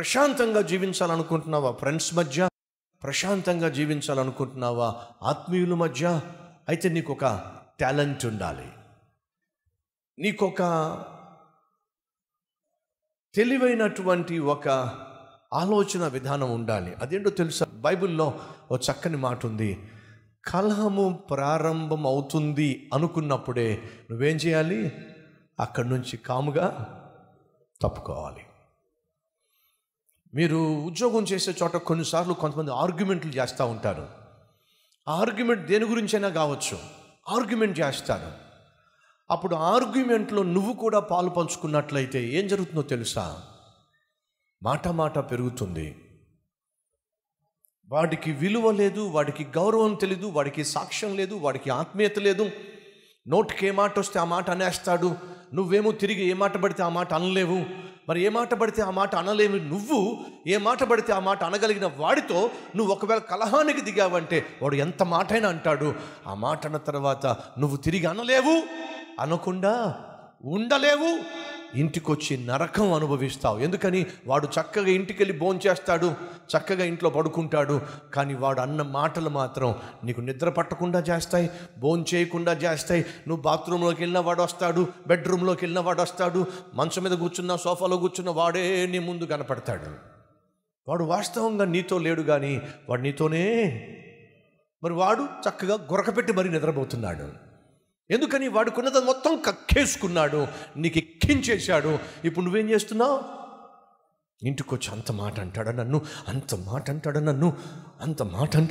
ప్రశాంతంగా జీవించాలనుకుంటున్నావా ఫ్రెండ్స్ మధ్య ప్రశాంతంగా జీవించాలనుకుంటున్నావా ఆత్మీయుల మధ్య అయితే నీకు ఒక టాలెంట్ ఉండాలి నీకొక తెలివైనటువంటి ఒక ఆలోచన విధానం ఉండాలి అదేంటో తెలుసా బైబిల్లో ఓ చక్కని మాట ఉంది కలహము ప్రారంభం అవుతుంది అనుకున్నప్పుడే నువ్వేం చేయాలి అక్కడి నుంచి కాముగా తప్పుకోవాలి మీరు ఉద్యోగం చేసే చోట కొన్నిసార్లు కొంతమంది ఆర్గ్యుమెంట్లు చేస్తూ ఉంటారు ఆ ఆర్గ్యుమెంట్ దేని గురించైనా కావచ్చు ఆర్గ్యుమెంట్ చేస్తారు అప్పుడు ఆర్గ్యుమెంట్లో నువ్వు కూడా పాలు పంచుకున్నట్లయితే ఏం జరుగుతుందో తెలుసా మాట మాట పెరుగుతుంది వాడికి విలువ లేదు వాడికి గౌరవం తెలీదు వాడికి సాక్ష్యం లేదు వాడికి ఆత్మీయత లేదు నోటికి ఏ మాట వస్తే ఆ మాట అనేస్తాడు నువ్వేమో తిరిగి ఏ మాట పడితే ఆ మాట అనలేవు మరి ఏ మాట పడితే ఆ మాట అనలేవు నువ్వు ఏ మాట పడితే ఆ మాట అనగలిగిన వాడితో నువ్వు ఒకవేళ కలహానికి దిగావంటే వాడు ఎంత మాటైనా అంటాడు ఆ మాట అన్న తర్వాత నువ్వు తిరిగి అనలేవు అనకుండా ఉండలేవు ఇంటికొచ్చి నరకం అనుభవిస్తావు ఎందుకని వాడు చక్కగా ఇంటికి వెళ్ళి భోంచేస్తాడు చక్కగా ఇంట్లో పడుకుంటాడు కానీ వాడు అన్న మాటలు మాత్రం నీకు నిద్ర పట్టకుండా చేస్తాయి భోం చేయకుండా చేస్తాయి నువ్వు బాత్రూంలోకి వెళ్ళిన వాడు వస్తాడు బెడ్రూమ్లోకి వెళ్ళిన వాడు వస్తాడు మంచం మీద కూర్చున్న సోఫాలో కూర్చున్న వాడే నీ ముందు కనపడతాడు వాడు వాస్తవంగా నీతో లేడు కానీ వాడు నీతోనే మరి వాడు చక్కగా గురకపెట్టి మరీ నిద్రపోతున్నాడు ఎందుకని వాడుకున్నది మొత్తం కక్కేసుకున్నాడు నీకు ఎక్కించేశాడు ఇప్పుడు నువ్వేం చేస్తున్నావు ఇంటికి వచ్చి అంత మాట అంటాడా నన్ను అంత మాట అంటాడా నన్ను అంత మాట అంట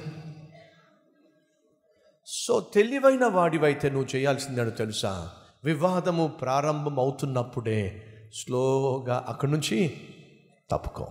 సో తెలివైన వాడివైతే నువ్వు చేయాల్సిందేనో తెలుసా వివాదము ప్రారంభం అవుతున్నప్పుడే స్లోగా అక్కడి నుంచి తప్పుకో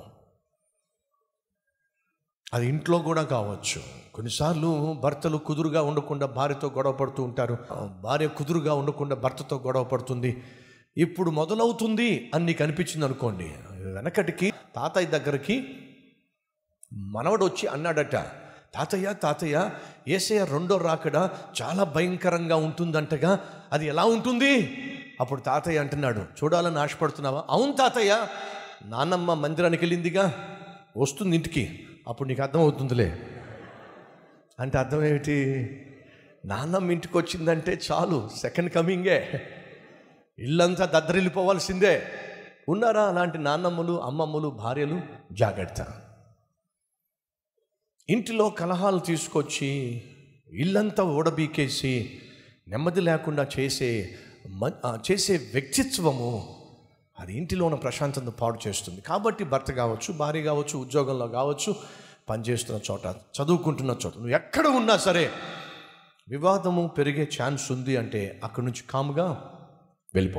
అది ఇంట్లో కూడా కావచ్చు కొన్నిసార్లు భర్తలు కుదురుగా ఉండకుండా భార్యతో గొడవ పడుతూ ఉంటారు ఆ, భార్య కుదురుగా ఉండకుండా భర్తతో గొడవ పడుతుంది ఇప్పుడు మొదలవుతుంది అని నీకు అనిపించింది అనుకోండి వెనకటికి తాతయ్య దగ్గరికి మనవడు వచ్చి అన్నాడట తాతయ్య తాతయ్య ఏసయ్య రెండో రాకడ చాలా భయంకరంగా ఉంటుందంటగా అది ఎలా ఉంటుంది అప్పుడు తాతయ్య అంటున్నాడు చూడాలని ఆశపడుతున్నావా అవును తాతయ్య నాన్నమ్మ మందిరానికి వెళ్ళిందిగా వస్తుంది ఇంటికి అప్పుడు నీకు అర్థమవుతుందిలే అంటే అర్థం ఏమిటి నాన్నమ్మ ఇంటికి వచ్చిందంటే చాలు సెకండ్ కమింగే ఇల్లంతా దద్దరిల్లిపోవాల్సిందే ఉన్నారా అలాంటి నాన్నమ్మలు అమ్మమ్మలు భార్యలు జాగ్రత్త ఇంటిలో కలహాలు తీసుకొచ్చి ఇల్లంతా ఓడబీకేసి నెమ్మది లేకుండా చేసే మ- ఆ, చేసే వ్యక్తిత్వము అది ఇంటిలో ఉన్న ప్రశాంతతను పాడు చేస్తుంది కాబట్టి భర్త కావచ్చు భార్య కావచ్చు ఉద్యోగంలో కావచ్చు పనిచేస్తున్న చోట చదువుకుంటున్న చోట నువ్వు ఎక్కడ ఉన్నా సరే వివాదము పెరిగే ఛాన్స్ ఉంది అంటే అక్కడి నుంచి కాముగా వెళ్ళిపో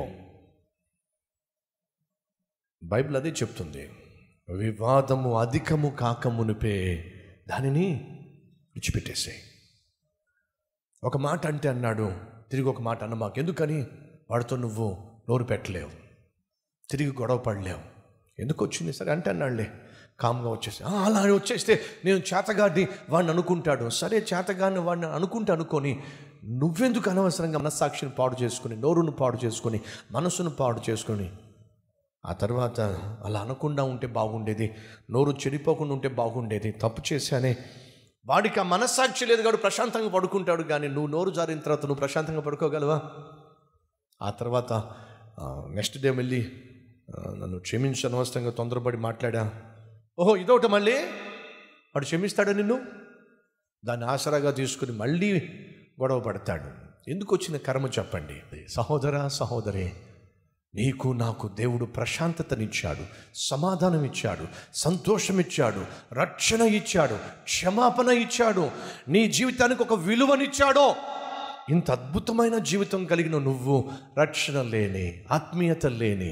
బైబిల్ అదే చెప్తుంది వివాదము అధికము కాకమునిపే దానిని విడిచిపెట్టేసాయి ఒక మాట అంటే అన్నాడు తిరిగి ఒక మాట అన్న మాకు ఎందుకని వాడితో నువ్వు నోరు పెట్టలేవు తిరిగి గొడవ పడలేవు ఎందుకు వచ్చింది సరే అంటే అన్నాడులే కామ్గా వచ్చేసి "ఆ, అలా వచ్చేస్తే నేను చేతగాడిని వాడిని అనుకుంటాడు సరే చేతగాడిని వాడిని అనుకుంటే అనుకొని నువ్వెందుకు అనవసరంగా మనస్సాక్షిని పాడు చేసుకొని నోరును పాడు చేసుకొని మనసును పాడు చేసుకొని ఆ తర్వాత అలా అనకుండా ఉంటే బాగుండేది నోరు చెడిపోకుండా ఉంటే బాగుండేది తప్పు చేశానే వాడికి ఆ మనస్సాక్షి లేదు కాడు ప్రశాంతంగా పడుకుంటాడు కానీ నువ్వు నోరు జారిన తర్వాత నువ్వు ప్రశాంతంగా పడుకోగలవా ఆ తర్వాత నెక్స్ట్ డే వెళ్ళి ఆ, నన్ను క్షమించి అనవసరంగా తొందరపడి మాట్లాడా ఓహో ఇదొకటి మళ్ళీ వాడు క్షమిస్తాడా నిన్ను దాన్ని ఆసరాగా తీసుకుని మళ్ళీ గొడవ పడతాడు ఎందుకు వచ్చిన కర్మ చెప్పండి సహోదరా సహోదరి నీకు నాకు దేవుడు ప్రశాంతతనిచ్చాడు సమాధానం ఇచ్చాడు సంతోషం ఇచ్చాడు రక్షణ ఇచ్చాడు క్షమాపణ ఇచ్చాడు నీ జీవితానికి ఒక విలువనిచ్చాడో ఇంత అద్భుతమైన జీవితం కలిగిన నువ్వు రక్షణ లేని ఆత్మీయత లేని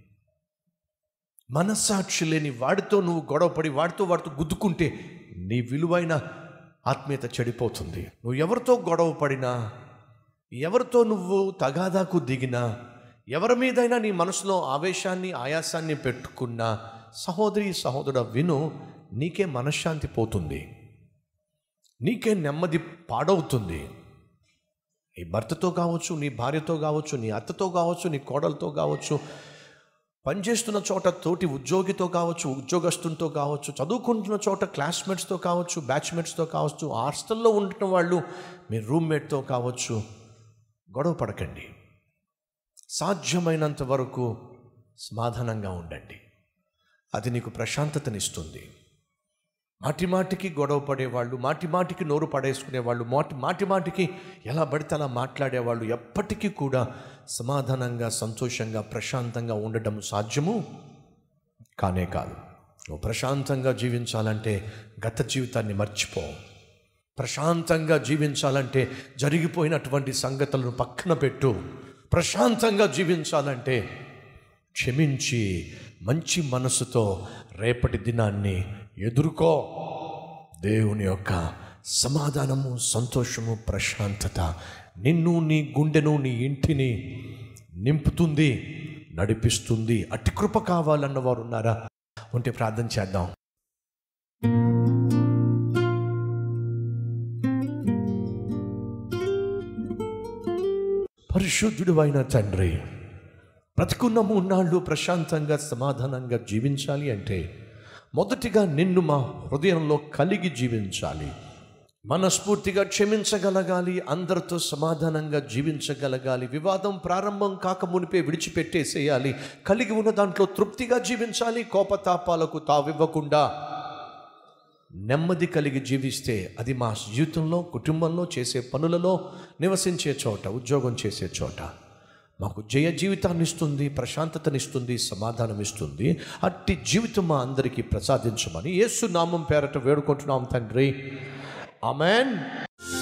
మనస్సాక్షి లేని వాడితో నువ్వు గొడవపడి వాడితో వాడితో గుద్దుకుంటే నీ విలువైన ఆత్మీయత చెడిపోతుంది నువ్వు ఎవరితో గొడవ పడినా ఎవరితో నువ్వు తగాదాకు దిగినా ఎవరి మీదైనా నీ మనసులో ఆవేశాన్ని ఆయాసాన్ని పెట్టుకున్నా సహోదరి సహోదరుడ విను నీకే మనశ్శాంతి పోతుంది నీకే నెమ్మది పాడవుతుంది నీ భర్తతో కావచ్చు నీ భార్యతో కావచ్చు నీ అత్తతో కావచ్చు నీ కోడలతో కావచ్చు పనిచేస్తున్న చోట తోటి ఉద్యోగితో కావచ్చు ఉద్యోగస్తులతో కావచ్చు చదువుకుంటున్న చోట క్లాస్మేట్స్తో కావచ్చు బ్యాచ్మేట్స్తో కావచ్చు హాస్టల్లో ఉంటున్న వాళ్ళు మీ రూమ్మేట్తో కావచ్చు గొడవ పడకండి సాధ్యమైనంత వరకు సమాధానంగా ఉండండి అది నీకు ప్రశాంతతనిస్తుంది మాటి మాటికి గొడవ పడేవాళ్ళు మాటి మాటికి నోరు పడేసుకునేవాళ్ళు మాటి మాటి మాటికి ఎలా పడితే అలా మాట్లాడేవాళ్ళు ఎప్పటికీ కూడా సమాధానంగా సంతోషంగా ప్రశాంతంగా ఉండటం సాధ్యము కానే కాదు నువ్వు ప్రశాంతంగా జీవించాలంటే గత జీవితాన్ని మర్చిపో ప్రశాంతంగా జీవించాలంటే జరిగిపోయినటువంటి సంగతులను పక్కన పెట్టు ప్రశాంతంగా జీవించాలంటే క్షమించి మంచి మనసుతో రేపటి దినాన్ని ఎదుర్కో దేవుని యొక్క సమాధానము సంతోషము ప్రశాంతత నిన్ను నీ గుండెను నీ ఇంటిని నింపుతుంది నడిపిస్తుంది అట్టి కృప కావాలన్న వారు ఉన్నారా ఉంటే ప్రార్థన చేద్దాం పరిశుద్ధుడు అయిన తండ్రి బ్రతుకున్న మూన్నాళ్ళు ప్రశాంతంగా సమాధానంగా జీవించాలి అంటే మొదటిగా నిన్ను మా హృదయంలో కలిగి జీవించాలి మనస్ఫూర్తిగా క్షమించగలగాలి అందరితో సమాధానంగా జీవించగలగాలి వివాదం ప్రారంభం కాక మునిపే విడిచిపెట్టేసేయాలి కలిగి ఉన్న దాంట్లో తృప్తిగా జీవించాలి కోపతాపాలకు తావివ్వకుండా నెమ్మది కలిగి జీవిస్తే అది మా జీవితంలో కుటుంబంలో చేసే పనులలో నివసించే చోట ఉద్యోగం చేసే చోట మాకు జయ జీవితాన్ని ఇస్తుంది ప్రశాంతతనిస్తుంది సమాధానం ఇస్తుంది అట్టి జీవితం మా అందరికీ ప్రసాదించమని యేసు నామం పేరట వేడుకుంటున్నాం తండ్రి ఆమెన్